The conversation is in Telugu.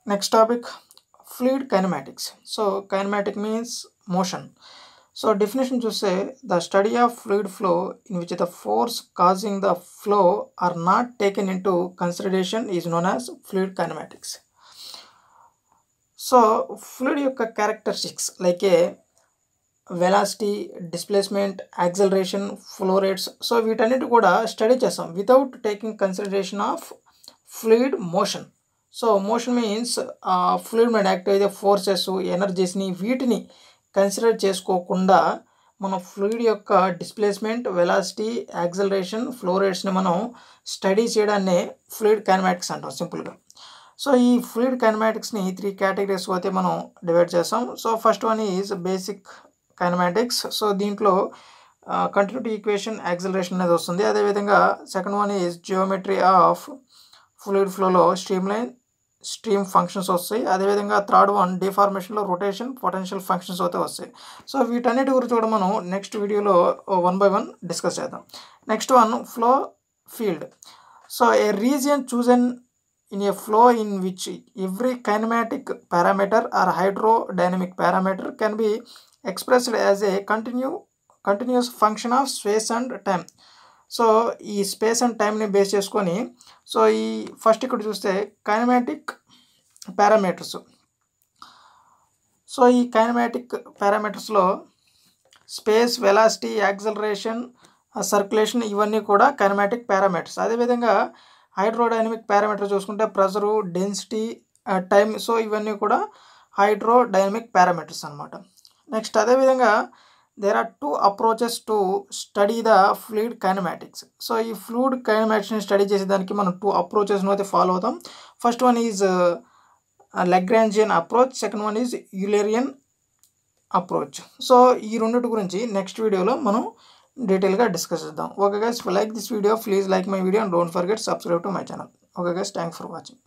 Next topic fluid kinematics. So, kinematic means motion. So, definition చూస్తే the study of fluid flow in which the force causing the flow are not taken into consideration is known as fluid kinematics. So fluid యొక్క characteristics like a velocity displacement acceleration flow rates so వీటన్నిటి కూడా స్టడీ చేస్తాం without taking consideration of fluid motion so motion means fluid మీద యాక్ట్ అయితే ఫోర్సెస్ ఎనర్జీస్ని వీటిని కన్సిడర్ చేసుకోకుండా మన ఫ్లూయిడ్ యొక్క డిస్ప్లేస్మెంట్ వెలాసిటీ యాక్సలరేషన్ ఫ్లో రేట్స్ని మనం స్టడీ చేయడాన్నే ఫ్లూయిడ్ కైనమాటిక్స్ అంటాం సింపుల్గా సో ఈ ఫ్లూయిడ్ కైనమాటిక్స్ని త్రీ కేటగిరీస్ అయితే మనం డివైడ్ చేస్తాం so first one is basic kinematics so దీంట్లో కంటిన్యూటీ ఈక్వేషన్ యాక్సలరేషన్ అనేది వస్తుంది అదేవిధంగా second one is geometry of fluid ఫ్లోలో స్ట్రీమ్ లైన్ స్ట్రీమ్ ఫంక్షన్స్ వస్తాయి అదేవిధంగా థర్డ్ వన్ డిఫార్మేషన్లో రొటేషన్ పొటెన్షియల్ ఫంక్షన్స్ అయితే వస్తాయి సో వీటన్నిటి గురించి కూడా మనం నెక్స్ట్ వీడియోలో వన్ బై వన్ డిస్కస్ చేద్దాం next one flow field so a region chosen in a flow in which every kinematic parameter or hydrodynamic parameter can be expressed as a continue continuous function of space and time so ఈ స్పేస్ అండ్ టైంని బేస్ చేసుకొని సో ఈ ఫస్ట్ ఇక్కడ చూస్తే కైనమాటిక్ పారామీటర్స్ సో ఈ కైనమాటిక్ పారామీటర్స్లో స్పేస్ వెలాసిటీ యాక్సలరేషన్ సర్క్యులేషన్ ఇవన్నీ కూడా కైనమాటిక్ పారామీటర్స్ అదేవిధంగా హైడ్రోడైనమిక్ పారామీటర్ చూసుకుంటే ప్రెజరు డెన్సిటీ టైం సో ఇవన్నీ కూడా హైడ్రోడైనమిక్ పారామీటర్స్ అనమాట నెక్స్ట్ అదేవిధంగా there are two approaches to study the fluid kinematics so ఈ ఫ్లూయిడ్ కైనమాటిక్స్ని స్టడీ చేసేదానికి మనం టూ అప్రోచెస్ను అయితే ఫాలో అవుతాం first one is Lagrangian approach second one is Eulerian approach so ఈ రెండింటి గురించి నెక్స్ట్ వీడియోలో మనం డీటెయిల్గా డిస్కస్ చేద్దాం okay guys like this video please like my video and don't forget subscribe to my channel okay guys thank for watching